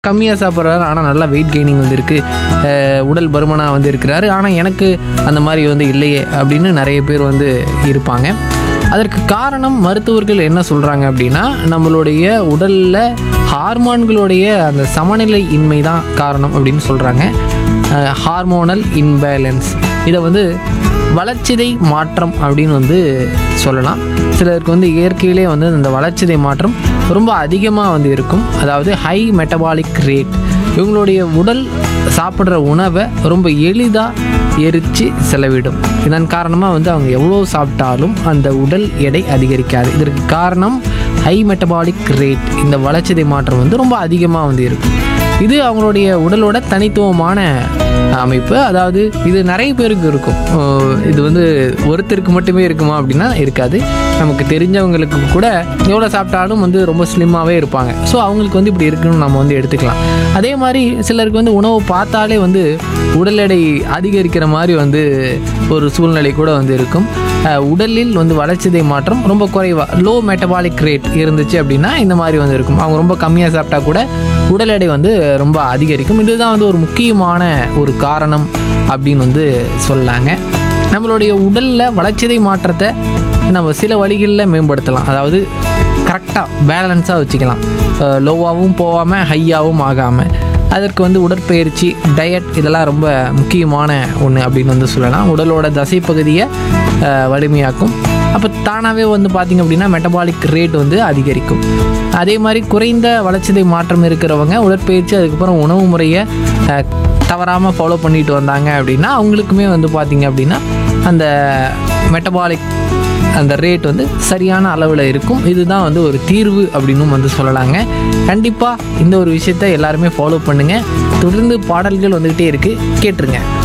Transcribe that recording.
கம்மியாக சாப்பிட்றாரு ஆனால் நல்லா வெயிட் கெய்னிங் வந்து இருக்கு அஹ் உடல் பருமனாக வந்து இருக்கிறாரு ஆனால் எனக்கு அந்த மாதிரி வந்து இல்லையே அப்படின்னு நிறைய பேர் வந்து இருப்பாங்க அதற்கு காரணம் மருத்துவர்கள் என்ன சொல்கிறாங்க அப்படின்னா நம்மளுடைய உடலில் ஹார்மோன்களுடைய அந்த சமநிலை இன்மை தான் காரணம் அப்படின்னு சொல்கிறாங்க ஹார்மோனல் இன்பேலன்ஸ் இதை வந்து வளர்ச்சிதை மாற்றம் அப்படின்னு வந்து சொல்லலாம் சிலருக்கு வந்து இயற்கையிலே வந்து அந்த வளர்ச்சிதை மாற்றம் ரொம்ப அதிகமாக வந்து இருக்கும் அதாவது ஹை மெட்டபாலிக் ரேட் இவங்களுடைய உடல் சாப்பிட்ற உணவை ரொம்ப எளிதாக எரித்து செலவிடும் இதன் காரணமாக வந்து அவங்க எவ்வளோ சாப்பிட்டாலும் அந்த உடல் எடை அதிகரிக்காது இதற்கு காரணம் ஹை மெட்டபாலிக் ரேட் இந்த வளர்ச்சிதை மாற்றம் வந்து ரொம்ப அதிகமாக வந்து இருக்கும் இது அவங்களுடைய உடலோட தனித்துவமான அமைப்பு அதாவது இது நிறைய பேருக்கு இருக்கும் ஓ, இது வந்து ஒருத்தருக்கு மட்டுமே இருக்குமா அப்படின்னா இருக்காது நமக்கு தெரிஞ்சவங்களுக்கு கூட எவ்வளோ சாப்பிட்டாலும் வந்து ரொம்ப ஸ்லிம்மாகவே இருப்பாங்க ஸோ அவங்களுக்கு வந்து இப்படி இருக்குன்னு நம்ம வந்து எடுத்துக்கலாம் அதே மாதிரி சிலருக்கு வந்து உணவு பார்த்தாலே வந்து உடல் எடை அதிகரிக்கிற மாதிரி வந்து ஒரு சூழ்நிலை கூட வந்து இருக்கும் அஹ், உடலில் வந்து வளர்ச்சிதை மாற்றம் ரொம்ப குறைவாக லோ மெட்டபாலிக் ரேட் இருந்துச்சு அப்படின்னா இந்த மாதிரி வந்து இருக்கும் அவங்க ரொம்ப கம்மியாக சாப்பிட்டா கூட உடல் எடை வந்து ரொம்ப அதிகரிக்கும் இதுதான் வந்து ஒரு முக்கியமான ஒரு காரணம் அப்படின்னு வந்து சொல்லாங்க நம்மளுடைய உடலில் வளர்ச்சிதை மாற்றத்தை நம்ம சில வழிகளில் மேம்படுத்தலாம் அதாவது கரெக்டாக பேலன்ஸாக வச்சுக்கலாம் லோவாகவும் போகாமல் ஹையாகவும் ஆகாமல் அதற்கு வந்து உடற்பயிற்சி டயட் இதெல்லாம் ரொம்ப முக்கியமான ஒன்று அப்படின்னு வந்து சொல்லலாம் உடலோட தசைப்பகுதியை அஹ், வலிமையாக்கும் அப்போ தானாகவே வந்து பார்த்திங்க அப்படின்னா மெட்டபாலிக் ரேட் வந்து அதிகரிக்கும் அதே மாதிரி குறைந்த வளர்ச்சிதை மாற்றம் இருக்கிறவங்க உடற்பயிற்சி அதுக்கப்புறம் உணவு முறையை தவறாமல் ஃபாலோ பண்ணிட்டு வந்தாங்க அப்படின்னா அவங்களுக்குமே வந்து பார்த்திங்க அப்படின்னா அந்த மெட்டபாலிக் அந்த ரேட் வந்து சரியான அளவில் இருக்கும் இதுதான் வந்து ஒரு தீர்வு அப்படின்னும் வந்து சொல்லலாங்க கண்டிப்பாக இந்த ஒரு விஷயத்த எல்லாருமே ஃபாலோ பண்ணுங்கள் தொடர்ந்து பாடல்கள் வந்துக்கிட்டே இருக்குது கேட்டுருங்க